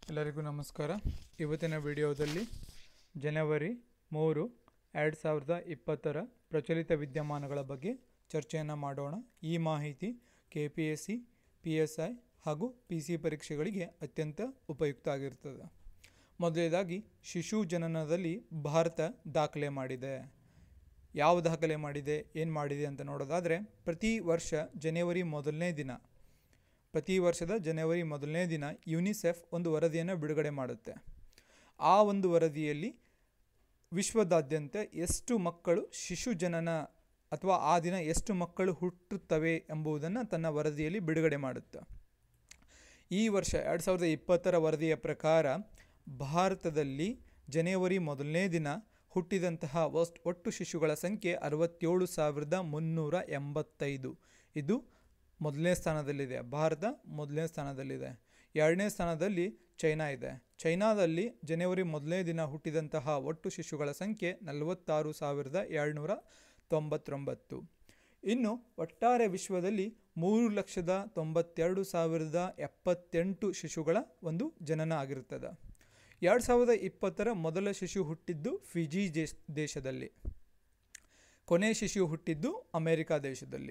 ಎಲ್ಲರಿಗೂ ನಮಸ್ಕಾರ ಇವತ್ತಿನ ವಿಡಿಯೋದಲ್ಲಿ ಜನವರಿ ಮೂರು ಎರಡು ಸಾವಿರದ ಇಪ್ಪತ್ತರ ಪ್ರಚಲಿತ ವಿದ್ಯಮಾನಗಳ ಬಗ್ಗೆ ಚರ್ಚೆಯನ್ನು ಮಾಡೋಣ ಈ ಮಾಹಿತಿ K P S C P S I ಹಾಗೂ ಪಿ ಸಿ ಪರೀಕ್ಷೆಗಳಿಗೆ ಅತ್ಯಂತ ಉಪಯುಕ್ತ ಆಗಿರ್ತದೆ ಮೊದಲನೇದಾಗಿ ಶಿಶು ಜನನದಲ್ಲಿ ಭಾರತ ದಾಖಲೆ ಮಾಡಿದೆ ಯಾವ ದಾಖಲೆ ಮಾಡಿದೆ ಏನು ಮಾಡಿದೆ ಅಂತ ನೋಡೋದಾದರೆ ಪ್ರತಿ ವರ್ಷ ಜನವರಿ ಮೊದಲನೇ ದಿನ ಪ್ರತಿ ವರ್ಷದ ಜನವರಿ ಮೊದಲನೇ ದಿನ ಯುನಿಸೆಫ್ ಒಂದು ವರದಿಯನ್ನು ಬಿಡುಗಡೆ ಮಾಡುತ್ತೆ ಆ ಒಂದು ವರದಿಯಲ್ಲಿ ವಿಶ್ವದಾದ್ಯಂತ ಎಷ್ಟು ಮಕ್ಕಳು ಶಿಶು ಜನನ ಅಥವಾ ಆ ದಿನ ಎಷ್ಟು ಮಕ್ಕಳು ಹುಟ್ಟುತ್ತವೆ ಎಂಬುದನ್ನು ತನ್ನ ವರದಿಯಲ್ಲಿ ಬಿಡುಗಡೆ ಮಾಡುತ್ತೆ ಈ ವರ್ಷ ಎರಡು ಸಾವಿರದ ಇಪ್ಪತ್ತರ ವರದಿಯ ಪ್ರಕಾರ ಭಾರತದಲ್ಲಿ ಜನವರಿ ಮೊದಲನೇ ದಿನ ಹುಟ್ಟಿದಂತಹ ವಸ್ಟ್ ಒಟ್ಟು ಶಿಶುಗಳ ಸಂಖ್ಯೆ ಅರವತ್ತೇಳು ಸಾವಿರದ ಮುನ್ನೂರ ಎಂಬತ್ತೈದು ಇದು ಮೊದಲನೇ ಸ್ಥಾನದಲ್ಲಿದೆ ಭಾರತ ಮೊದಲನೇ ಸ್ಥಾನದಲ್ಲಿದೆ ಎರಡನೇ ಸ್ಥಾನದಲ್ಲಿ ಚೈನಾ ಇದೆ ಚೈನಾದಲ್ಲಿ ಜನವರಿ ಮೊದಲನೇ ದಿನ ಹುಟ್ಟಿದಂತಹ ಒಟ್ಟು ಶಿಶುಗಳ ಸಂಖ್ಯೆ ನಲವತ್ತಾರು ಸಾವಿರದ ಏಳ್ನೂರ ತೊಂಬತ್ತೊಂಬತ್ತು ಇನ್ನು ಒಟ್ಟಾರೆ ವಿಶ್ವದಲ್ಲಿ ಮೂರು ಲಕ್ಷದ ತೊಂಬತ್ತೆರಡು ಸಾವಿರದ ಎಪ್ಪತ್ತೆಂಟು ಶಿಶುಗಳ ಒಂದು ಜನನ ಆಗಿರುತ್ತದೆ ಎರಡು ಸಾವಿರದ ಇಪ್ಪತ್ತರ ಮೊದಲ ಶಿಶು ಹುಟ್ಟಿದ್ದು ಫಿಜಿ ದೇಶ ದೇಶದಲ್ಲಿ ಕೊನೆ ಶಿಶು ಹುಟ್ಟಿದ್ದು ಅಮೆರಿಕ ದೇಶದಲ್ಲಿ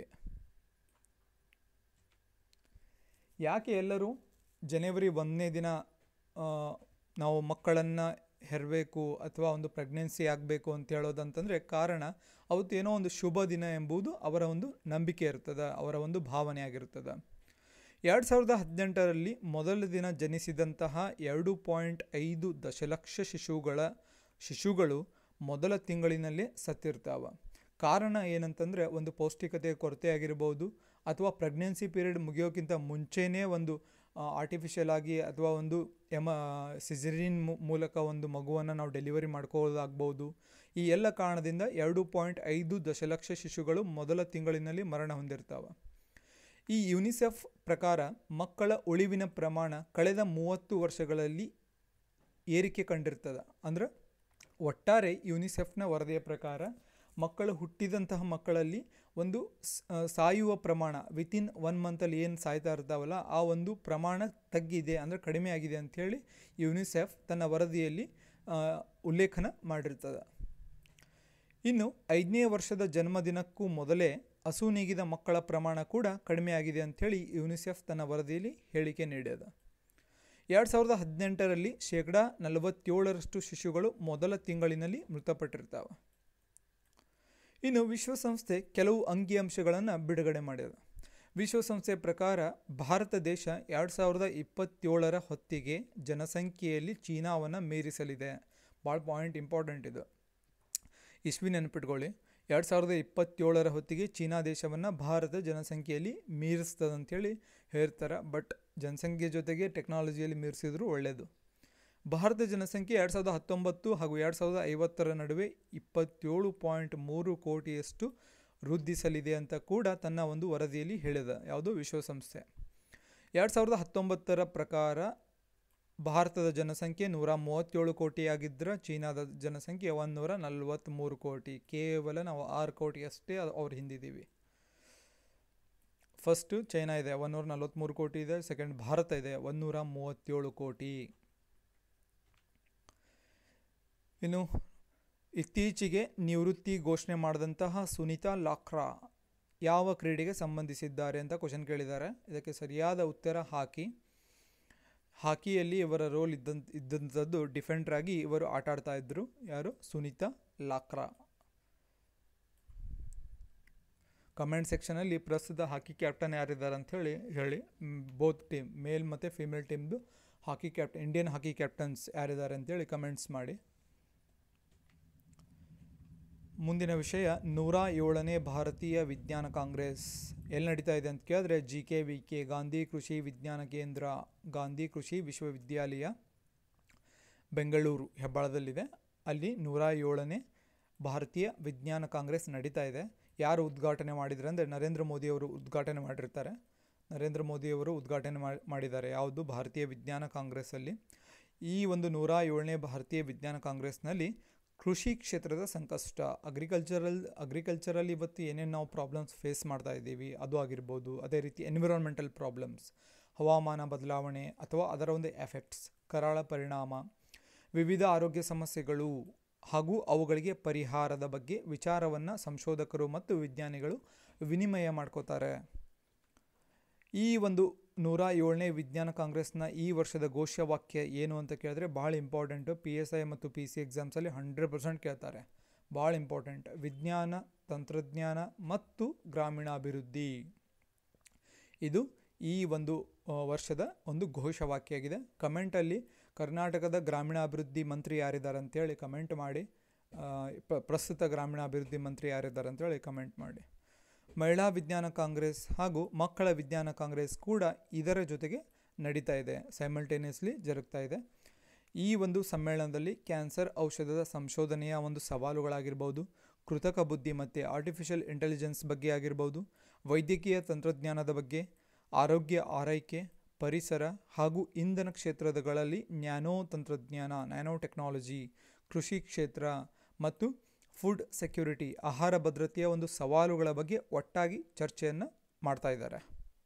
ಯಾಕೆ ಎಲ್ಲರೂ ಜನವರಿ ಒಂದನೇ ದಿನ ಆ, ನಾವು ಮಕ್ಕಳನ್ನು ಹೆರಬೇಕು ಅಥವಾ ಒಂದು ಪ್ರೆಗ್ನೆನ್ಸಿ ಆಗಬೇಕು ಅಂತ ಹೇಳೋದಂತಂದರೆ ಕಾರಣ ಅವತ್ತು ಏನೋ ಒಂದು ಶುಭ ದಿನ ಎಂಬುದು ಅವರ ಒಂದು ನಂಬಿಕೆ ಇರ್ತದೆ ಅವರ ಒಂದು ಭಾವನೆ ಆಗಿರ್ತದೆ ಎರಡು ಸಾವಿರದ ಹದಿನೆಂಟರಲ್ಲಿ ಮೊದಲ ದಿನ ಜನಿಸಿದಂತಹ ಎರಡು ಪಾಯಿಂಟ್ ಐದು ದಶಲಕ್ಷ ಶಿಶುಗಳ ಶಿಶುಗಳು ಮೊದಲ ತಿಂಗಳಿನಲ್ಲೇ ಸತ್ತಿರ್ತಾವೆ ಕಾರಣ ಏನಂತಂದರೆ ಒಂದು ಪೌಷ್ಟಿಕತೆಯ ಕೊರತೆ ಆಗಿರ್ಬೋದು ಅಥವಾ ಪ್ರೆಗ್ನೆನ್ಸಿ ಪೀರಿಯಡ್ ಮುಗಿಯೋಕ್ಕಿಂತ ಮುಂಚೆನೇ ಒಂದು ಆರ್ಟಿಫಿಷಿಯಲ್ ಆಗಿ ಅಥವಾ ಒಂದು ಎಮ ಸಿಜರಿನ್ ಮೂಲಕ ಒಂದು ಮಗುವನ್ನು ನಾವು ಡೆಲಿವರಿ ಮಾಡ್ಕೊಳ್ಳೋದಾಗ್ಬೋದು ಈ ಎಲ್ಲ ಕಾರಣದಿಂದ ಎರಡು ಪಾಯಿಂಟ್ ಐದು ದಶಲಕ್ಷ ಶಿಶುಗಳು ಮೊದಲ ತಿಂಗಳಿನಲ್ಲಿ ಮರಣ ಹೊಂದಿರ್ತಾವೆ ಈ ಯುನಿಸೆಫ್ ಪ್ರಕಾರ ಮಕ್ಕಳ ಉಳಿವಿನ ಪ್ರಮಾಣ ಕಳೆದ ಮೂವತ್ತು ವರ್ಷಗಳಲ್ಲಿ ಏರಿಕೆ ಕಂಡಿರ್ತದೆ ಅಂದ್ರೆ ಒಟ್ಟಾರೆ ಯುನಿಸೆಫ್ನ ವರದಿಯ ಪ್ರಕಾರ ಮಕ್ಕಳು ಹುಟ್ಟಿದಂತಹ ಮಕ್ಕಳಲ್ಲಿ ಒಂದು ಸ್- ಆ, ಸಾಯುವ ಪ್ರಮಾಣ ವಿತಿನ್ ಒನ್ ಮಂತಲ್ಲಿ ಏನು ಸಾಯ್ತಾ ಇರ್ತಾವಲ್ಲ ಆ ಒಂದು ಪ್ರಮಾಣ ತಗ್ಗಿದೆ ಅಂದರೆ ಕಡಿಮೆ ಆಗಿದೆ ಅಂಥೇಳಿ ಯುನಿಸೆಫ್ ತನ್ನ ವರದಿಯಲ್ಲಿ ಆ, ಉಲ್ಲೇಖನ ಮಾಡಿರ್ತದೆ ಇನ್ನು ಐದನೇ ವರ್ಷದ ಜನ್ಮದಿನಕ್ಕೂ ಮೊದಲೇ ಹಸು ನೀಗಿದ ಮಕ್ಕಳ ಪ್ರಮಾಣ ಕೂಡ ಕಡಿಮೆಯಾಗಿದೆ ಅಂಥೇಳಿ ಯುನಿಸೆಫ್ ತನ್ನ ವರದಿಯಲ್ಲಿ ಹೇಳಿಕೆ ನೀಡಿದೆ ಎರಡು ಸಾವಿರದ ಹದಿನೆಂಟರಲ್ಲಿ ಶೇಕಡಾ ನಲವತ್ತೇಳರಷ್ಟು ಶಿಶುಗಳು ಮೊದಲ ತಿಂಗಳಿನಲ್ಲಿ ಮೃತಪಟ್ಟಿರ್ತಾವೆ ಇನ್ನು ವಿಶ್ವಸಂಸ್ಥೆ ಕೆಲವು ಅಂಕಿಅಂಶಗಳನ್ನು ಬಿಡುಗಡೆ ಮಾಡಿದೆ ವಿಶ್ವಸಂಸ್ಥೆ ಪ್ರಕಾರ ಭಾರತ ದೇಶ ಎರಡು ಸಾವಿರದ ಇಪ್ಪತ್ತೇಳರ ಹೊತ್ತಿಗೆ ಜನಸಂಖ್ಯೆಯಲ್ಲಿ ಚೀನಾವನ್ನು ಮೀರಿಸಲಿದೆ ಭಾಳ ಪಾಯಿಂಟ್ ಇಂಪಾರ್ಟೆಂಟ್ ಇದು ಇಸ್ವಿ ನೆನಪಿಟ್ಕೊಳ್ಳಿ ಎರಡು ಸಾವಿರದ ಇಪ್ಪತ್ತೇಳರ ಹೊತ್ತಿಗೆ ಚೀನಾ ದೇಶವನ್ನು ಭಾರತ ಜನಸಂಖ್ಯೆಯಲ್ಲಿ ಮೀರಿಸ್ತದೆ ಅಂಥೇಳಿ ಹೇಳ್ತಾರೆ ಬಟ್ ಜನಸಂಖ್ಯೆ ಜೊತೆಗೆ ಟೆಕ್ನಾಲಜಿಯಲ್ಲಿ ಮೀರಿಸಿದ್ರು ಒಳ್ಳೆಯದು ಭಾರತ ಜನಸಂಖ್ಯೆ ಎರಡು ಸಾವಿರದ ಹತ್ತೊಂಬತ್ತು ಹಾಗೂ ಎರಡು ಸಾವಿರದ ಐವತ್ತರ ನಡುವೆ ಇಪ್ಪತ್ತೇಳು ಪಾಯಿಂಟ್ ಮೂರು ಕೋಟಿಯಷ್ಟು ವೃದ್ಧಿಸಲಿದೆ ಅಂತ ಕೂಡ ತನ್ನ ಒಂದು ವರದಿಯಲ್ಲಿ ಹೇಳಿದೆ ಯಾವುದು ವಿಶ್ವಸಂಸ್ಥೆ ಎರಡು ಸಾವಿರದ ಹತ್ತೊಂಬತ್ತರ ಪ್ರಕಾರ ಭಾರತದ ಜನಸಂಖ್ಯೆ ನೂರ ಮೂವತ್ತೇಳು ಕೋಟಿ ಆಗಿದ್ದರೆ ಚೀನಾದ ಜನಸಂಖ್ಯೆ ಒಂದೂರ ನಲವತ್ತ್ಮೂರು ಕೋಟಿ ಕೇವಲ ನಾವು ಆರು ಕೋಟಿ ಅಷ್ಟೇ ಅವ್ರ ಹಿಂದಿದ್ದೀವಿ ಫಸ್ಟು ಚೈನಾ ಇದೆ ಒಂದೂರ ನಲವತ್ತ್ಮೂರು ಕೋಟಿ ಇದೆ ಸೆಕೆಂಡ್ ಭಾರತ ಇದೆ ಒಂದೂರ ಮೂವತ್ತೇಳು ಕೋಟಿ ಇನ್ನು ಇತ್ತೀಚೆಗೆ ನಿವೃತ್ತಿ ಘೋಷಣೆ ಮಾಡಿದಂತಹ ಸುನೀತಾ ಲಾಕ್ರಾ ಯಾವ ಕ್ರೀಡೆಗೆ ಸಂಬಂಧಿಸಿದ್ದಾರೆ ಅಂತ ಕ್ವಶನ್ ಕೇಳಿದ್ದಾರೆ ಇದಕ್ಕೆ ಸರಿಯಾದ ಉತ್ತರ ಹಾಕಿ ಹಾಕಿಯಲ್ಲಿ ಇವರ ರೋಲ್ ಇದ್ದಂತ ಇದ್ದಂಥದ್ದು ಡಿಫೆಂಡರ್ ಆಗಿ ಇವರು ಆಟ ಆಡ್ತಾ ಇದ್ದರು ಯಾರು ಸುನೀತಾ ಲಾಕ್ರಾ ಕಮೆಂಟ್ ಸೆಕ್ಷನಲ್ಲಿ ಪ್ರಸ್ತುತ ಹಾಕಿ ಕ್ಯಾಪ್ಟನ್ ಯಾರಿದ್ದಾರೆ ಅಂತ ಹೇಳಿ ಹೇಳಿ ಬೋತ್ ಟೀಮ್ ಮೇಲ್ ಮತ್ತು ಫಿಮೇಲ್ ಟೀಮ್ದು hockey captain Indian hockey captains ಯಾರಿದ್ದಾರೆ ಅಂತೇಳಿ ಕಮೆಂಟ್ಸ್ ಮಾಡಿ ಮುಂದಿನ ವಿಷಯ ನೂರ ಏಳನೇ ಭಾರತೀಯ ವಿಜ್ಞಾನ ಕಾಂಗ್ರೆಸ್ ಎಲ್ಲಿ ನಡೀತಾ ಇದೆ ಅಂತ ಕೇಳಿದ್ರೆ G K V K Gandhi Krishi Vignana ಕೇಂದ್ರ ಗಾಂಧಿ ಕೃಷಿ ವಿಶ್ವವಿದ್ಯಾಲಯ ಬೆಂಗಳೂರು ಹೆಬ್ಬಾಳದಲ್ಲಿದೆ ಅಲ್ಲಿ ನೂರ ಏಳನೇ ಭಾರತೀಯ ವಿಜ್ಞಾನ ಕಾಂಗ್ರೆಸ್ ನಡೀತಾ ಇದೆ ಯಾರು ಉದ್ಘಾಟನೆ ಮಾಡಿದರೆ ಅಂದರೆ ನರೇಂದ್ರ ಮೋದಿಯವರು ಉದ್ಘಾಟನೆ ಮಾಡಿರ್ತಾರೆ ನರೇಂದ್ರ ಮೋದಿಯವರು ಉದ್ಘಾಟನೆ ಮಾ- ಮಾಡಿದ್ದಾರೆ ಯಾವುದು ಭಾರತೀಯ ವಿಜ್ಞಾನ ಕಾಂಗ್ರೆಸ್ಸಲ್ಲಿ ಈ ಒಂದು ನೂರ ಏಳನೇ ಭಾರತೀಯ ವಿಜ್ಞಾನ ಕಾಂಗ್ರೆಸ್ನಲ್ಲಿ ಕೃಷಿ ಕ್ಷೇತ್ರದ ಸಂಕಷ್ಟ ಅಗ್ರಿಕಲ್ಚರಲ್ ಅಗ್ರಿಕಲ್ಚರಲ್ಲಿ ಇವತ್ತು ಏನೇನು ನಾವು ಪ್ರಾಬ್ಲಮ್ಸ್ ಫೇಸ್ ಮಾಡ್ತಾ ಇದ್ದೀವಿ ಅದು ಆಗಿರ್ಬೋದು ಅದೇ ರೀತಿ ಎನ್ವಿರಾನ್ಮೆಂಟಲ್ ಪ್ರಾಬ್ಲಮ್ಸ್ ಹವಾಮಾನ ಬದಲಾವಣೆ ಅಥವಾ ಅದರ ಒಂದು ಎಫೆಕ್ಟ್ಸ್ ಕರಾಳ ಪರಿಣಾಮ ವಿವಿಧ ಆರೋಗ್ಯ ಸಮಸ್ಯೆಗಳು ಹಾಗೂ ಅವುಗಳಿಗೆ ಪರಿಹಾರದ ಬಗ್ಗೆ ವಿಚಾರವನ್ನು ಸಂಶೋಧಕರು ಮತ್ತು ವಿಜ್ಞಾನಿಗಳು ವಿನಿಮಯ ಮಾಡ್ಕೋತಾರೆ ಈ ಒಂದು ನೂರ ಏಳನೇ ವಿಜ್ಞಾನ ಕಾಂಗ್ರೆಸ್ನ ಈ ವರ್ಷದ ಘೋಷವಾಕ್ಯ ಏನು ಅಂತ ಕೇಳಿದ್ರೆ ಭಾಳ ಇಂಪಾರ್ಟೆಂಟು ಪಿ ಎಸ್ ಐ ಮತ್ತು ಪಿ ಸಿ ಎಕ್ಸಾಮ್ಸಲ್ಲಿ ಹಂಡ್ರೆಡ್ ಪರ್ಸೆಂಟ್ ಕೇಳ್ತಾರೆ ಭಾಳ ಇಂಪಾರ್ಟೆಂಟ್ ವಿಜ್ಞಾನ ತಂತ್ರಜ್ಞಾನ ಮತ್ತು ಗ್ರಾಮೀಣಾಭಿವೃದ್ಧಿ ಇದು ಈ ಒಂದು ಆ, ವರ್ಷದ ಒಂದು ಘೋಷವಾಕ್ಯ ಆಗಿದೆ ಕಮೆಂಟಲ್ಲಿ ಕರ್ನಾಟಕದ ಗ್ರಾಮೀಣಾಭಿವೃದ್ಧಿ ಮಂತ್ರಿ ಯಾರಿದ್ದಾರೆ ಅಂತೇಳಿ ಕಮೆಂಟ್ ಮಾಡಿ ಆ, ಪ್ರ- ಪ್ರಸ್ತುತ ಗ್ರಾಮೀಣಾಭಿವೃದ್ಧಿ ಮಂತ್ರಿ ಯಾರಿದ್ದಾರೆ ಅಂತೇಳಿ ಕಮೆಂಟ್ ಮಾಡಿ ಮಹಿಳಾ ವಿಜ್ಞಾನ ಕಾಂಗ್ರೆಸ್ ಹಾಗೂ ಮಕ್ಕಳ ವಿಜ್ಞಾನ ಕಾಂಗ್ರೆಸ್ ಕೂಡ ಇದರ ಜೊತೆಗೆ ನಡೀತಾ ಇದೆ ಸೈಮಲ್ಟೇನಿಯಸ್ಲಿ ಜರುಗ್ತಾ ಇದೆ ಈ ಒಂದು ಸಮ್ಮೇಳನದಲ್ಲಿ ಕ್ಯಾನ್ಸರ್ ಔಷಧದ ಸಂಶೋಧನೆಯ ಒಂದು ಸವಾಲುಗಳಾಗಿರ್ಬೋದು ಕೃತಕ ಬುದ್ಧಿಮತ್ತೆ ಆರ್ಟಿಫಿಷಿಯಲ್ ಇಂಟೆಲಿಜೆನ್ಸ್ ಬಗ್ಗೆ ಆಗಿರ್ಬೋದು ವೈದ್ಯಕೀಯ ತಂತ್ರಜ್ಞಾನದ ಬಗ್ಗೆ ಆರೋಗ್ಯ ಆರೈಕೆ ಪರಿಸರ ಹಾಗೂ ಇಂಧನ ಕ್ಷೇತ್ರಗಳಲ್ಲಿ ನ್ಯಾನೋ ತಂತ್ರಜ್ಞಾನ ನ್ಯಾನೋ ಟೆಕ್ನಾಲಜಿ ಕೃಷಿ ಕ್ಷೇತ್ರ ಮತ್ತು ಫುಡ್ ಸೆಕ್ಯೂರಿಟಿ ಆಹಾರ ಭದ್ರತೆಯ ಒಂದು ಸವಾಲುಗಳ ಬಗ್ಗೆ ಒಟ್ಟಾಗಿ ಚರ್ಚೆಯನ್ನು ಮಾಡ್ತಾ ಇದ್ದಾರೆ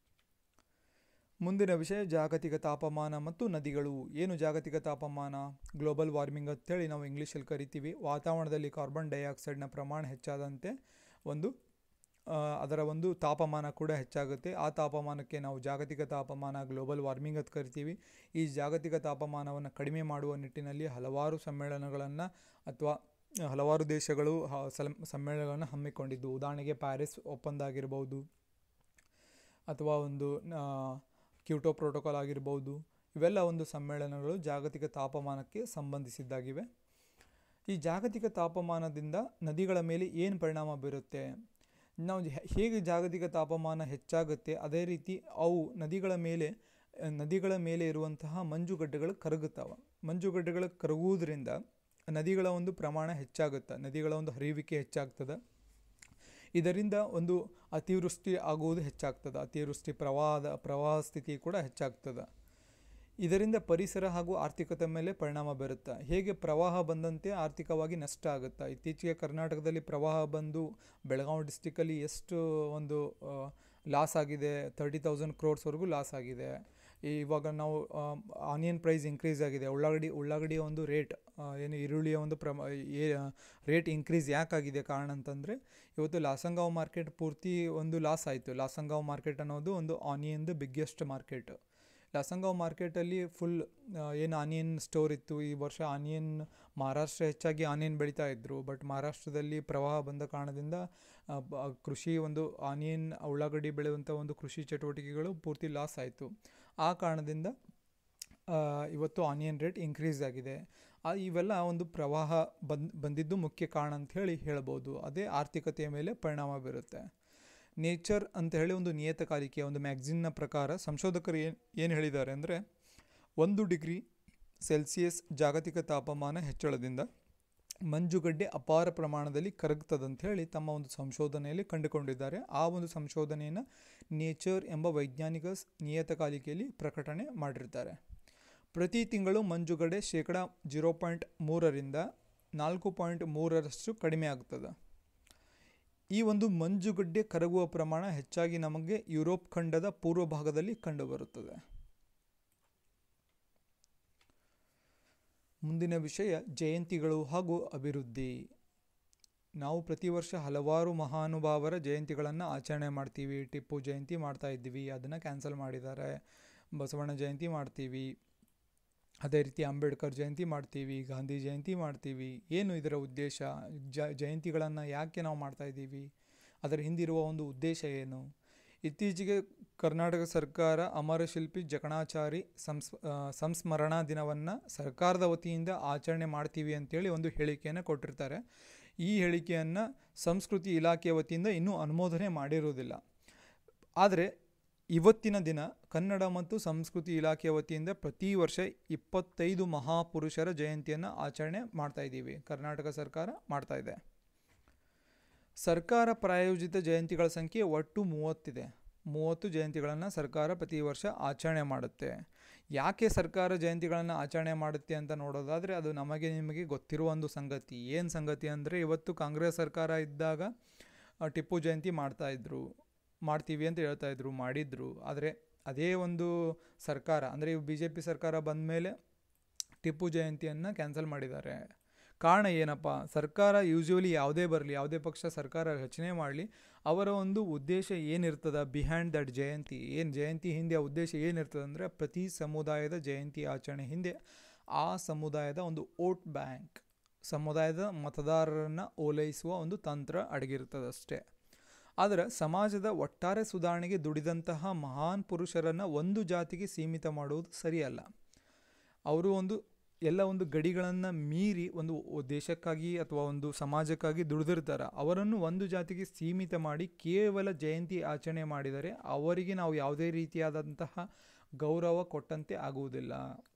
ಮುಂದಿನ ವಿಷಯ ಜಾಗತಿಕ ತಾಪಮಾನ ಮತ್ತು ನದಿಗಳು ಏನು ಜಾಗತಿಕ ತಾಪಮಾನ ಗ್ಲೋಬಲ್ ವಾರ್ಮಿಂಗ್ ಅಂತೇಳಿ ನಾವು ಇಂಗ್ಲೀಷಲ್ಲಿ ಕರಿತೀವಿ ವಾತಾವರಣದಲ್ಲಿ ಕಾರ್ಬನ್ ಡೈಆಕ್ಸೈಡ್ನ ಪ್ರಮಾಣ ಹೆಚ್ಚಾದಂತೆ ಒಂದು ಆ, ಅದರ ಒಂದು ತಾಪಮಾನ ಕೂಡ ಹೆಚ್ಚಾಗುತ್ತೆ ಆ ತಾಪಮಾನಕ್ಕೆ ನಾವು ಜಾಗತಿಕ ತಾಪಮಾನ ಗ್ಲೋಬಲ್ ವಾರ್ಮಿಂಗ್ ಅಂತ ಕರಿತೀವಿ ಈ ಜಾಗತಿಕ ತಾಪಮಾನವನ್ನು ಕಡಿಮೆ ಮಾಡುವ ನಿಟ್ಟಿನಲ್ಲಿ ಹಲವಾರು ಸಮ್ಮೇಳನಗಳನ್ನು ಅಥವಾ ಹಲವಾರು ದೇಶಗಳು ಹ- ಸಲ ಸಮ್ಮೇಳನಗಳನ್ನು ಹಮ್ಮಿಕೊಂಡಿದ್ದು ಉದಾಹರಣೆಗೆ ಪ್ಯಾರಿಸ್ ಒಪ್ಪಂದ ಆಗಿರ್ಬೋದು ಅಥವಾ ಒಂದು ಆ, ಕ್ಯೂಟೋ ಪ್ರೋಟೋಕಾಲ್ ಆಗಿರ್ಬೋದು ಇವೆಲ್ಲ ಒಂದು ಸಮ್ಮೇಳನಗಳು ಜಾಗತಿಕ ತಾಪಮಾನಕ್ಕೆ ಸಂಬಂಧಿಸಿದ್ದಾಗಿವೆ ಈ ಜಾಗತಿಕ ತಾಪಮಾನದಿಂದ ನದಿಗಳ ಮೇಲೆ ಏನು ಪರಿಣಾಮ ಬೀರುತ್ತೆ ನಾವು ಹೆ- ಹೇಗೆ ಜಾಗತಿಕ ತಾಪಮಾನ ಹೆಚ್ಚಾಗುತ್ತೆ ಅದೇ ರೀತಿ ಅವು ನದಿಗಳ ಮೇಲೆ ಆ, ನದಿಗಳ ಮೇಲೆ ಇರುವಂತಹ ಮಂಜುಗಡ್ಡೆಗಳು ಕರಗುತ್ತವೆ ಮಂಜುಗಡ್ಡೆಗಳು ಕರಗುವುದರಿಂದ ನದಿಗಳ ಒಂದು ಪ್ರಮಾಣ ಹೆಚ್ಚಾಗುತ್ತೆ ನದಿಗಳ ಒಂದು ಹರಿಯುವಿಕೆ ಹೆಚ್ಚಾಗ್ತದೆ ಇದರಿಂದ ಒಂದು ಅತಿವೃಷ್ಟಿ ಆಗುವುದು ಹೆಚ್ಚಾಗ್ತದೆ ಅತಿವೃಷ್ಟಿ ಪ್ರವಾಹದ ಪ್ರವಾಹ ಸ್ಥಿತಿ ಕೂಡ ಹೆಚ್ಚಾಗ್ತದೆ ಇದರಿಂದ ಪರಿಸರ ಹಾಗೂ ಆರ್ಥಿಕತೆ ಮೇಲೆ ಪರಿಣಾಮ ಬೀರುತ್ತೆ ಹೇಗೆ ಪ್ರವಾಹ ಬಂದಂತೆ ಆರ್ಥಿಕವಾಗಿ ನಷ್ಟ ಆಗುತ್ತೆ ಇತ್ತೀಚೆಗೆ ಕರ್ನಾಟಕದಲ್ಲಿ ಪ್ರವಾಹ ಬಂದು ಬೆಳಗಾವಿ ಡಿಸ್ಟಿಕಲ್ಲಿ ಎಷ್ಟು ಒಂದು ಲಾಸ್ ಆಗಿದೆ ತರ್ಟಿ ತೌಸಂಡ್ ಕ್ರೋರ್ಸ್ವರೆಗೂ ಲಾಸ್ ಆಗಿದೆ ಈ ಇವಾಗ ನಾವು ಆನಿಯನ್ ಪ್ರೈಸ್ ಇನ್ಕ್ರೀಸ್ ಆಗಿದೆ ಉಳ್ಳಾಗಡ್ಡಿ ಉಳ್ಳಾಗಡ್ಡಿಯ ಒಂದು ರೇಟ್ ಏನು ಈರುಳ್ಳಿಯ ಒಂದು ಪ್ರಮ ರೇಟ್ ಇನ್ಕ್ರೀಸ್ ಯಾಕಾಗಿದೆ ಕಾರಣ ಅಂತಂದರೆ ಇವತ್ತು ಲಾಸಂಗಾವ್ ಮಾರ್ಕೆಟ್ ಪೂರ್ತಿ ಒಂದು ಲಾಸ್ ಆಯಿತು ಲಾಸಂಗಾವ್ ಮಾರ್ಕೆಟ್ ಅನ್ನೋದು ಒಂದು ಆನಿಯನ್ದು ಬಿಗ್ಗೆಸ್ಟ್ ಮಾರ್ಕೆಟ್ ಲಾಸಂಗಾವ್ ಮಾರ್ಕೆಟಲ್ಲಿ ಫುಲ್ ಏನು ಆನಿಯನ್ ಸ್ಟೋರ್ ಇತ್ತು ಈ ವರ್ಷ ಆನಿಯನ್ ಮಹಾರಾಷ್ಟ್ರ ಹೆಚ್ಚಾಗಿ ಆನಿಯನ್ ಬೆಳೀತಾ ಇದ್ದರು ಬಟ್ ಮಹಾರಾಷ್ಟ್ರದಲ್ಲಿ ಪ್ರವಾಹ ಬಂದ ಕಾರಣದಿಂದ ಆ, ಬ- ಕೃಷಿ ಒಂದು ಆನಿಯನ್ ಉಳ್ಳಾಗಡ್ಡಿ ಬೆಳೆಯುವಂಥ ಒಂದು ಕೃಷಿ ಚಟುವಟಿಕೆಗಳು ಪೂರ್ತಿ ಲಾಸ್ ಆಯಿತು ಆ ಕಾರಣದಿಂದ ಆ, ಇವತ್ತು ಆನಿಯನ್ ರೇಟ್ ಇನ್ಕ್ರೀಸ್ ಆಗಿದೆ ಆ ಇವೆಲ್ಲ ಒಂದು ಪ್ರವಾಹ ಬಂದ್ ಬಂದಿದ್ದು ಮುಖ್ಯ ಕಾರಣ ಅಂತ ಹೇಳಿ ಹೇಳ್ಬೋದು ಅದೇ ಆರ್ಥಿಕತೆಯ ಮೇಲೆ ಪರಿಣಾಮ ಬೀರುತ್ತೆ ನೇಚರ್ ಅಂತ ಹೇಳಿ ಒಂದು ನಿಯತಕಾಲಿಕೆಯ ಒಂದು ಮ್ಯಾಗ್ಝಿನ್ನ ಪ್ರಕಾರ ಸಂಶೋಧಕರು ಏನು ಏನು ಹೇಳಿದ್ದಾರೆ ಅಂದರೆ ಒಂದು ಡಿಗ್ರಿ ಸೆಲ್ಸಿಯಸ್ ಜಾಗತಿಕ ತಾಪಮಾನ ಹೆಚ್ಚಳದಿಂದ ಮಂಜುಗಡ್ಡೆ ಅಪಾರ ಪ್ರಮಾಣದಲ್ಲಿ ಕರಗ್ತದಂತ ಹೇಳಿ ತಮ್ಮ ಒಂದು ಸಂಶೋಧನೆಯಲ್ಲಿ ಕಂಡುಕೊಂಡಿದ್ದಾರೆ ಆ ಒಂದು ಸಂಶೋಧನೆಯನ್ನು ನೇಚರ್ ಎಂಬ ವೈಜ್ಞಾನಿಕ ಸ್- ನಿಯತಕಾಲಿಕೆಯಲ್ಲಿ ಪ್ರಕಟಣೆ ಮಾಡಿರ್ತಾರೆ ಪ್ರತಿ ತಿಂಗಳು ಮಂಜುಗಡ್ಡೆ ಶೇಕಡ ಜೀರೋ ಪಾಯಿಂಟ್ ಮೂರರಿಂದ ನಾಲ್ಕು ಪಾಯಿಂಟ್ ಮೂರರಷ್ಟು ಕಡಿಮೆ ಆಗ್ತದೆ ಈ ಒಂದು ಮಂಜುಗಡ್ಡೆ ಕರಗುವ ಪ್ರಮಾಣ ಹೆಚ್ಚಾಗಿ ನಮಗೆ ಯುರೋಪ್ ಖಂಡದ ಪೂರ್ವ ಭಾಗದಲ್ಲಿ ಕಂಡುಬರುತ್ತದೆ ಮುಂದಿನ ವಿಷಯ ಜಯಂತಿಗಳು ಹಾಗೂ ಅಭಿವೃದ್ಧಿ ನಾವು ಪ್ರತಿ ವರ್ಷ ಹಲವಾರು ಮಹಾನುಭಾವರ ಜಯಂತಿಗಳನ್ನು ಆಚರಣೆ ಮಾಡ್ತೀವಿ ಟಿಪ್ಪು ಜಯಂತಿ ಮಾಡ್ತಾ ಇದ್ದೀವಿ ಅದನ್ನು ಕ್ಯಾನ್ಸಲ್ ಮಾಡಿದ್ದಾರೆ ಬಸವಣ್ಣ ಜಯಂತಿ ಮಾಡ್ತೀವಿ ಅದೇ ರೀತಿ ಅಂಬೇಡ್ಕರ್ ಜಯಂತಿ ಮಾಡ್ತೀವಿ ಗಾಂಧಿ ಜಯಂತಿ ಮಾಡ್ತೀವಿ ಏನು ಇದರ ಉದ್ದೇಶ ಜ ಜಯಂತಿಗಳನ್ನು ಯಾಕೆ ನಾವು ಮಾಡ್ತಾ ಇದ್ದೀವಿ ಅದರ ಹಿಂದಿರುವ ಒಂದು ಉದ್ದೇಶ ಏನು ಇತ್ತೀಚೆಗೆ ಕರ್ನಾಟಕ ಸರ್ಕಾರ ಅಮರಶಿಲ್ಪಿ ಜಕಣಾಚಾರಿ ಸಂಸ್ ಆ, ಸಂಸ್ಮರಣಾ ದಿನವನ್ನು ಸರ್ಕಾರದ ವತಿಯಿಂದ ಆಚರಣೆ ಮಾಡ್ತೀವಿ ಅಂತೇಳಿ ಒಂದು ಹೇಳಿಕೆಯನ್ನು ಕೊಟ್ಟಿರ್ತಾರೆ ಈ ಹೇಳಿಕೆಯನ್ನು ಸಂಸ್ಕೃತಿ ಇಲಾಖೆಯ ವತಿಯಿಂದ ಇನ್ನೂ ಅನುಮೋದನೆ ಮಾಡಿರುವುದಿಲ್ಲ ಆದರೆ ಇವತ್ತಿನ ದಿನ ಕನ್ನಡ ಮತ್ತು ಸಂಸ್ಕೃತಿ ಇಲಾಖೆಯ ವತಿಯಿಂದ ಪ್ರತಿ ವರ್ಷ ಇಪ್ಪತ್ತೈದು ಮಹಾಪುರುಷರ ಜಯಂತಿಯನ್ನು ಆಚರಣೆ ಮಾಡ್ತಾ ಇದ್ದೀವಿ ಕರ್ನಾಟಕ ಸರ್ಕಾರ ಮಾಡ್ತಾ ಇದೆ ಸರ್ಕಾರ ಪ್ರಾಯೋಜಿತ ಜಯಂತಿಗಳ ಸಂಖ್ಯೆ ಒಟ್ಟು ಮೂವತ್ತಿದೆ ಮೂವತ್ತು ಜಯಂತಿಗಳನ್ನು ಸರ್ಕಾರ ಪ್ರತಿ ವರ್ಷ ಆಚರಣೆ ಮಾಡುತ್ತೆ ಯಾಕೆ ಸರ್ಕಾರ ಜಯಂತಿಗಳನ್ನು ಆಚರಣೆ ಮಾಡುತ್ತೆ ಅಂತ ನೋಡೋದಾದರೆ ಅದು ನಮಗೆ ನಿಮಗೆ ಗೊತ್ತಿರುವ ಒಂದು ಸಂಗತಿ ಏನು ಸಂಗತಿ ಅಂದರೆ ಇವತ್ತು ಕಾಂಗ್ರೆಸ್ ಸರ್ಕಾರ ಇದ್ದಾಗ ಆ, ಟಿಪ್ಪು ಜಯಂತಿ ಮಾಡ್ತಾಯಿದ್ರು ಮಾಡ್ತೀವಿ ಅಂತ ಹೇಳ್ತಾ ಇದ್ರು ಮಾಡಿದ್ರು ಆದರೆ ಅದೇ ಒಂದು ಸರ್ಕಾರ ಅಂದರೆ ಬಿ ಜೆ ಪಿ ಸರ್ಕಾರ ಬಂದ ಮೇಲೆ ಟಿಪ್ಪು ಜಯಂತಿಯನ್ನು ಕ್ಯಾನ್ಸಲ್ ಮಾಡಿದ್ದಾರೆ ಕಾರಣ ಏನಪ್ಪ ಸರ್ಕಾರ ಯೂಶ್ವಲಿ ಯಾವುದೇ ಬರಲಿ ಯಾವುದೇ ಪಕ್ಷ ಸರ್ಕಾರ ರಚನೆ ಮಾಡಲಿ ಅವರ ಒಂದು ಉದ್ದೇಶ ಏನಿರ್ತದ ಬಿಹೈಂಡ್ ದಟ್ ಜಯಂತಿ ಏನು ಜಯಂತಿ ಹಿಂದೆ ಆ ಉದ್ದೇಶ ಏನಿರ್ತದೆ ಅಂದರೆ ಪ್ರತಿ ಸಮುದಾಯದ ಜಯಂತಿ ಆಚರಣೆ ಹಿಂದೆ ಆ ಸಮುದಾಯದ ಒಂದು ಓಟ್ ಬ್ಯಾಂಕ್ ಸಮುದಾಯದ ಮತದಾರರನ್ನು ಓಲೈಸುವ ಒಂದು ತಂತ್ರ ಅಡಗಿರ್ತದಷ್ಟೇ ಆದರೆ ಸಮಾಜದ ಒಟ್ಟಾರೆ ಸುಧಾರಣೆಗೆ ದುಡಿದಂತಹ ಮಹಾನ್ ಪುರುಷರನ್ನು ಒಂದು ಜಾತಿಗೆ ಸೀಮಿತ ಮಾಡುವುದು ಸರಿಯಲ್ಲ ಅವರು ಒಂದು ಎಲ್ಲ ಒಂದು ಗಡಿಗಳನ್ನು ಮೀರಿ ಒಂದು ದೇಶಕ್ಕಾಗಿ ಅಥವಾ ಒಂದು ಸಮಾಜಕ್ಕಾಗಿ ದುಡಿದಿರ್ತಾರೆ ಅವರನ್ನು ಒಂದು ಜಾತಿಗೆ ಸೀಮಿತ ಮಾಡಿ ಕೇವಲ ಜಯಂತಿ ಆಚರಣೆ ಮಾಡಿದರೆ ಅವರಿಗೆ ನಾವು ಯಾವುದೇ ರೀತಿಯಾದಂತಹ ಗೌರವ ಕೊಟ್ಟಂತೆ ಆಗುವುದಿಲ್ಲ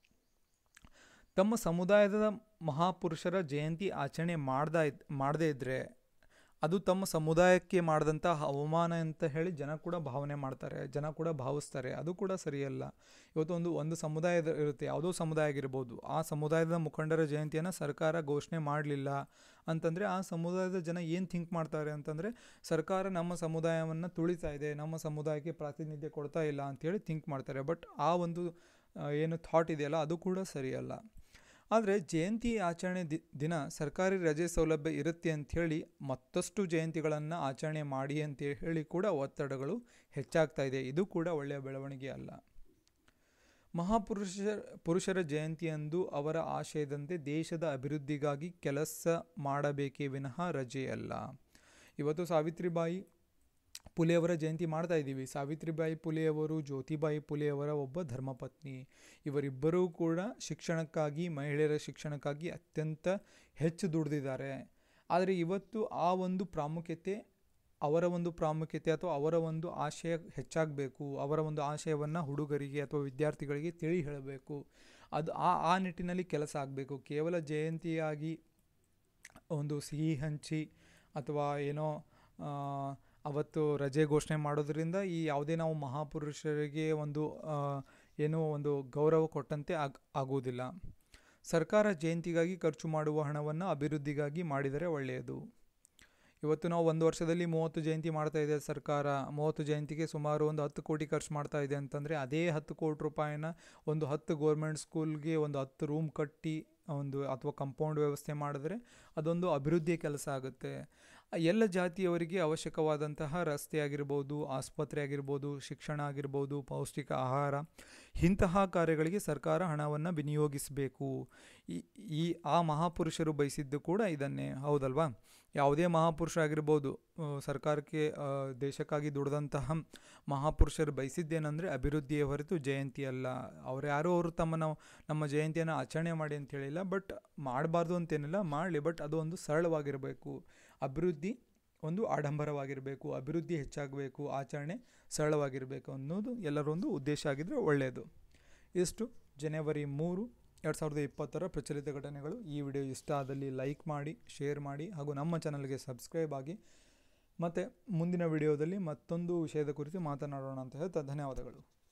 ತಮ್ಮ ಸಮುದಾಯದ ಮಹಾಪುರುಷರ ಜಯಂತಿ ಆಚರಣೆ ಮಾಡ್ದಾ ಇದ್ ಮಾಡದೇ ಇದ್ದರೆ ಅದು ತಮ್ಮ ಸಮುದಾಯಕ್ಕೆ ಮಾಡಿದಂಥ ಅವಮಾನ ಅಂತ ಹೇಳಿ ಜನ ಕೂಡ ಭಾವನೆ ಮಾಡ್ತಾರೆ ಜನ ಕೂಡ ಭಾವಿಸ್ತಾರೆ ಅದು ಕೂಡ ಸರಿಯಲ್ಲ ಇವತ್ತು ಒಂದು ಒಂದು ಸಮುದಾಯದ ಇರುತ್ತೆ ಯಾವುದೋ ಸಮುದಾಯ ಆಗಿರ್ಬೋದು ಆ ಸಮುದಾಯದ ಮುಖಂಡರ ಜಯಂತಿಯನ್ನು ಸರ್ಕಾರ ಘೋಷಣೆ ಮಾಡಲಿಲ್ಲ ಅಂತಂದರೆ ಆ ಸಮುದಾಯದ ಜನ ಏನು ಥಿಂಕ್ ಮಾಡ್ತಾರೆ ಅಂತಂದರೆ ಸರ್ಕಾರ ನಮ್ಮ ಸಮುದಾಯವನ್ನು ತುಳಿತಾ ಇದೆ ನಮ್ಮ ಸಮುದಾಯಕ್ಕೆ ಪ್ರಾತಿನಿಧ್ಯ ಕೊಡ್ತಾ ಇಲ್ಲ ಅಂಥೇಳಿ ಥಿಂಕ್ ಮಾಡ್ತಾರೆ ಬಟ್ ಆ ಒಂದು ಆ, ಏನು ಥಾಟ್ ಇದೆಯಲ್ಲ ಅದು ಕೂಡ ಸರಿಯಲ್ಲ ಆದರೆ ಜಯಂತಿ ಆಚರಣೆ ದಿ ದಿನ ಸರ್ಕಾರಿ ರಜೆ ಸೌಲಭ್ಯ ಇರುತ್ತೆ ಅಂಥೇಳಿ ಮತ್ತಷ್ಟು ಜಯಂತಿಗಳನ್ನು ಆಚರಣೆ ಮಾಡಿ ಅಂತ ಹೇಳಿ ಕೂಡ ಒತ್ತಡಗಳು ಹೆಚ್ಚಾಗ್ತಾ ಇದೆ ಇದು ಕೂಡ ಒಳ್ಳೆಯ ಬೆಳವಣಿಗೆ ಅಲ್ಲ ಮಹಾಪುರುಷ ಪುರುಷರ ಜಯಂತಿಯಂದು ಅವರ ಆಶಯದಂತೆ ದೇಶದ ಅಭಿವೃದ್ಧಿಗಾಗಿ ಕೆಲಸ ಮಾಡಬೇಕೇ ವಿನಃ ರಜೆಯಲ್ಲ ಇವತ್ತು ಸಾವಿತ್ರಿಬಾಯಿ ಪುಲೆಯವರ ಜಯಂತಿ ಮಾಡ್ತಾ ಇದ್ದೀವಿ ಸಾವಿತ್ರಿಬಾಯಿ ಪುಲೆಯವರು ಜ್ಯೋತಿಬಾಯಿ ಪುಲೆಯವರ ಒಬ್ಬ ಧರ್ಮಪತ್ನಿ ಇವರಿಬ್ಬರೂ ಕೂಡ ಶಿಕ್ಷಣಕ್ಕಾಗಿ ಮಹಿಳೆಯರ ಶಿಕ್ಷಣಕ್ಕಾಗಿ ಅತ್ಯಂತ ಹೆಚ್ಚು ದುಡಿದಿದ್ದಾರೆ ಆದರೆ ಇವತ್ತು ಆ ಒಂದು ಪ್ರಾಮುಖ್ಯತೆ ಅವರ ಒಂದು ಪ್ರಾಮುಖ್ಯತೆ ಅಥವಾ ಅವರ ಒಂದು ಆಶಯ ಹೆಚ್ಚಾಗಬೇಕು ಅವರ ಒಂದು ಆಶಯವನ್ನು ಹುಡುಗರಿಗೆ ಅಥವಾ ವಿದ್ಯಾರ್ಥಿಗಳಿಗೆ ತಿಳಿ ಹೇಳಬೇಕು ಅದು ಆ ಆ ನಿಟ್ಟಿನಲ್ಲಿ ಕೆಲಸ ಆಗಬೇಕು ಕೇವಲ ಜಯಂತಿಯಾಗಿ ಒಂದು ಸಿಹಿ ಹಂಚಿ ಅಥವಾ ಏನೋ ಆ, ಅವತ್ತು ರಜೆ ಘೋಷಣೆ ಮಾಡೋದ್ರಿಂದ ಈ ಯಾವುದೇ ನಾವು ಮಹಾಪುರುಷರಿಗೆ ಒಂದು ಆ, ಏನೋ ಒಂದು ಗೌರವ ಕೊಟ್ಟಂತೆ ಆಗ್ ಆಗುವುದಿಲ್ಲ ಸರ್ಕಾರ ಜಯಂತಿಗಾಗಿ ಖರ್ಚು ಮಾಡುವ ಹಣವನ್ನು ಅಭಿವೃದ್ಧಿಗಾಗಿ ಮಾಡಿದರೆ ಒಳ್ಳೆಯದು ಇವತ್ತು ನಾವು ಒಂದು ವರ್ಷದಲ್ಲಿ ಮೂವತ್ತು ಜಯಂತಿ ಮಾಡ್ತಾ ಇದೆ ಸರ್ಕಾರ ಮೂವತ್ತು ಜಯಂತಿಗೆ ಸುಮಾರು ಒಂದು ಹತ್ತು ಕೋಟಿ ಖರ್ಚು ಮಾಡ್ತಾ ಇದೆ ಅಂತಂದರೆ ಅದೇ ಹತ್ತು ಕೋಟಿ ರೂಪಾಯಿನ ಒಂದು ಹತ್ತು ಗೋರ್ಮೆಂಟ್ ಸ್ಕೂಲ್ಗೆ ಒಂದು ಹತ್ತು ರೂಮ್ ಕಟ್ಟಿ ಒಂದು ಅಥವಾ ಕಂಪೌಂಡ್ ವ್ಯವಸ್ಥೆ ಮಾಡಿದ್ರೆ ಅದೊಂದು ಅಭಿವೃದ್ಧಿಯ ಕೆಲಸ ಆಗುತ್ತೆ ಎಲ್ಲ ಜಾತಿಯವರಿಗೆ ಅವಶ್ಯಕವಾದಂತಹ ರಸ್ತೆ ಆಗಿರ್ಬೋದು ಆಸ್ಪತ್ರೆ ಆಗಿರ್ಬೋದು ಶಿಕ್ಷಣ ಆಗಿರ್ಬೋದು ಪೌಷ್ಟಿಕ ಆಹಾರ ಇಂತಹ ಕಾರ್ಯಗಳಿಗೆ ಸರ್ಕಾರ ಹಣವನ್ನು ವಿನಿಯೋಗಿಸಬೇಕು ಈ ಈ ಆ ಮಹಾಪುರುಷರು ಬಯಸಿದ್ದು ಕೂಡ ಇದನ್ನೇ ಹೌದಲ್ವಾ ಯಾವುದೇ ಮಹಾಪುರುಷ ಆಗಿರ್ಬೋದು ಆ, ಸರ್ಕಾರಕ್ಕೆ ಆ, ದೇಶಕ್ಕಾಗಿ ದುಡಿದಂತಹ ಮಹಾಪುರುಷರು ಬಯಸಿದ್ದೇನೆಂದರೆ ಅಭಿವೃದ್ಧಿಯ ಹೊರತು ಜಯಂತಿ ಅಲ್ಲ ಅವ್ರು ಯಾರೋ ಅವರು ತಮ್ಮ ನಾವು ನಮ್ಮ ಜಯಂತಿಯನ್ನು ಆಚರಣೆ ಮಾಡಿ ಅಂತ ಹೇಳಿಲ್ಲ ಬಟ್ ಮಾಡಬಾರ್ದು ಅಂತೇನಿಲ್ಲ ಮಾಡಲಿ ಬಟ್ ಅದು ಒಂದು ಸರಳವಾಗಿರಬೇಕು ಅಭಿವೃದ್ಧಿ ಒಂದು ಆಡಂಬರವಾಗಿರಬೇಕು ಅಭಿವೃದ್ಧಿ ಹೆಚ್ಚಾಗಬೇಕು ಆಚರಣೆ ಸರಳವಾಗಿರಬೇಕು ಅನ್ನೋದು ಎಲ್ಲರೊಂದು ಉದ್ದೇಶ ಆಗಿದ್ದರೆ ಒಳ್ಳೆಯದು ಇಷ್ಟು ಜನವರಿ ಮೂರು ಎರಡು ಸಾವಿರದ ಇಪ್ಪತ್ತರ ಪ್ರಚಲಿತ ಘಟನೆಗಳು ಈ ವಿಡಿಯೋ ಇಷ್ಟ ಆದಲ್ಲಿ ಲೈಕ್ ಮಾಡಿ ಶೇರ್ ಮಾಡಿ ಹಾಗೂ ನಮ್ಮ ಚಾನಲ್ಗೆ ಸಬ್ಸ್ಕ್ರೈಬ್ ಆಗಿ ಮತ್ತು ಮುಂದಿನ ವಿಡಿಯೋದಲ್ಲಿ ಮತ್ತೊಂದು ವಿಷಯದ ಕುರಿತು ಮಾತನಾಡೋಣ ಅಂತ ಹೇಳ್ತಾ ಧನ್ಯವಾದಗಳು